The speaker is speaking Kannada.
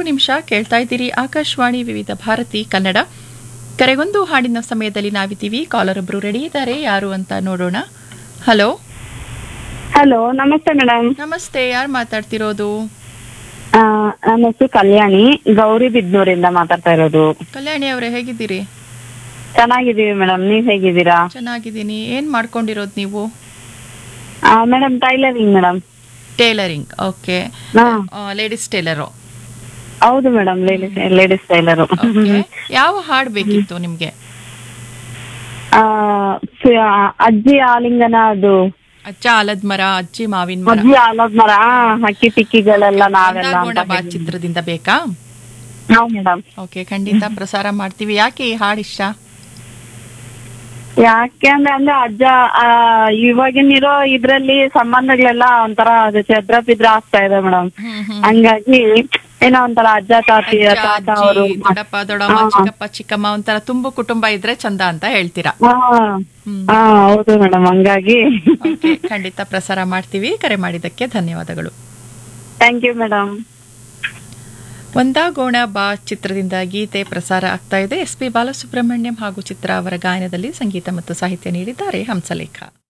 ನಿಮಿಷ ಕೇಳ್ತಾ ಇದ್ದೀರಿ ಆಕಾಶವಾಣಿ ವಿವಿಧ ಭಾರತಿ ಕನ್ನಡ ಕರೆಗೊಂದು ಹಾಡಿನ ಸಮಯದಲ್ಲಿ ನಾವಿದ್ದೀವಿ ಕಾಲರ್ ಒಬ್ರು ರೆಡಿ ಇದ್ದಾರೆ ಯಾರು ಅಂತ ನೋಡೋಣ ಹಲೋ ಹಲೋ ನಮಸ್ತೆ ಮೇಡಮ್ ನಮಸ್ತೆ ಯಾರು ಮಾತಾಡ್ತಿರೋದು ನನ್ನ ಹೆಸರು ಕಲ್ಯಾಣಿ ಗೌರಿ ಬಿದ್ನೂರಿಂದ ಮಾತಾಡ್ತಾ ಇರೋದು ಕಲ್ಯಾಣಿ ಅವರೇ ಹೇಗಿದ್ದೀರಿ ಚೆನ್ನಾಗಿದ್ದೀವಿ ಮೇಡಮ್ ನೀವ್ ಹೇಗಿದ್ದೀರಾ ಚೆನ್ನಾಗಿದ್ದೀನಿ ಏನ್ ಮಾಡ್ಕೊಂಡಿರೋದು ನೀವು madam tailoring madam tailoring okay ಹಾ ಲೇಡೀಸ್ ಟೇಲರು ಹೌದು madam ladies ladies tailor okay ಯಾವ ಹಾಡ್ ಬೇಕಿತ್ತು ನಿಮ್ಗೆ ಅಜ್ಜಿ ಆಲಿಂಗನ ಅದು ಅಜ್ಜ ಆಲದ ಮರ ಅಜ್ಜಿ ಮಾವಿನ ಮರ ಅಜ್ಜಿ ಆಲದ ಮರ ಹಕ್ಕಿ ಪಿಕ್ಕಿಗಳೆಲ್ಲ ನಾವೆಲ್ಲ ಒಂದಾಗೋಣ ಬಾ ಚಿತ್ರದಿಂದ ಬೇಕಾ ನಾವು ಮೇಡಮ್ ಓಕೆ ಖಂಡಿತ ಪ್ರಸಾರ ಮಾಡ್ತೀವಿ ಯಾಕೆ ಈ ಹಾಡು ಇಷ್ಟ ಯಾಕೆ ಅಂದ್ರೆ ಅಂದ್ರೆ ಅಜ್ಜ ಆ, ಇವಾಗಿನಿರೋ ಇದ್ರಲ್ಲಿ ಸಂಬಂಧಗಳೆಲ್ಲ ಒಂಥರ ಅದು ಚದ್ರ ಪಿದ್ರ ಆಗ್ತಾ ಇದೆ ಮೇಡಮ್ ಹ್ಮ್ ಹ್ಮ್ ಹಂಗಾಗಿ ಏನೋ ಒಂಥರ ಅಜ್ಜ ತಾತಿ ಅಜ್ಜ, ತಾತ ಅಜ್ಜಿ, ಅವರು ದೊಡ್ಡಪ್ಪ ದೊಡ್ಡಮ್ಮ ಚಿಕ್ಕಪ್ಪ ಚಿಕ್ಕಮ್ಮ ಒಂಥರ ತುಂಬು ಕುಟುಂಬ ಇದ್ರೆ ಚಂದ ಅಂತ ಹೇಳ್ತೀರಾ ಹಾ ಹ್ಮ್ ಹಾ ಹೌದು ಮೇಡಮ್ ಹಂಗಾಗಿ ಓಕೆ ಖಂಡಿತ ಪ್ರಸಾರ ಮಾಡ್ತೀವಿ ಕರೆ ಮಾಡಿದ್ದಕ್ಕೆ ಧನ್ಯವಾದಗಳು ಥ್ಯಾಂಕ್ ಯು ಮೇಡಮ್ ಒಂದಾಗೋಣ ಬಾ ಚಿತ್ರದಿಂದ ಗೀತೆ ಪ್ರಸಾರ ಆಗ್ತಾ ಇದೆ ಎಸ್ ಪಿ ಬಾಲಸುಬ್ರಹ್ಮಣ್ಯಂ ಹಾಗೂ ಚಿತ್ರ ಅವರ ಗಾಯನದಲ್ಲಿ ಸಂಗೀತ ಮತ್ತು ಸಾಹಿತ್ಯ ನೀಡಿದ್ದಾರೆ ಹಂಸಲೇಖ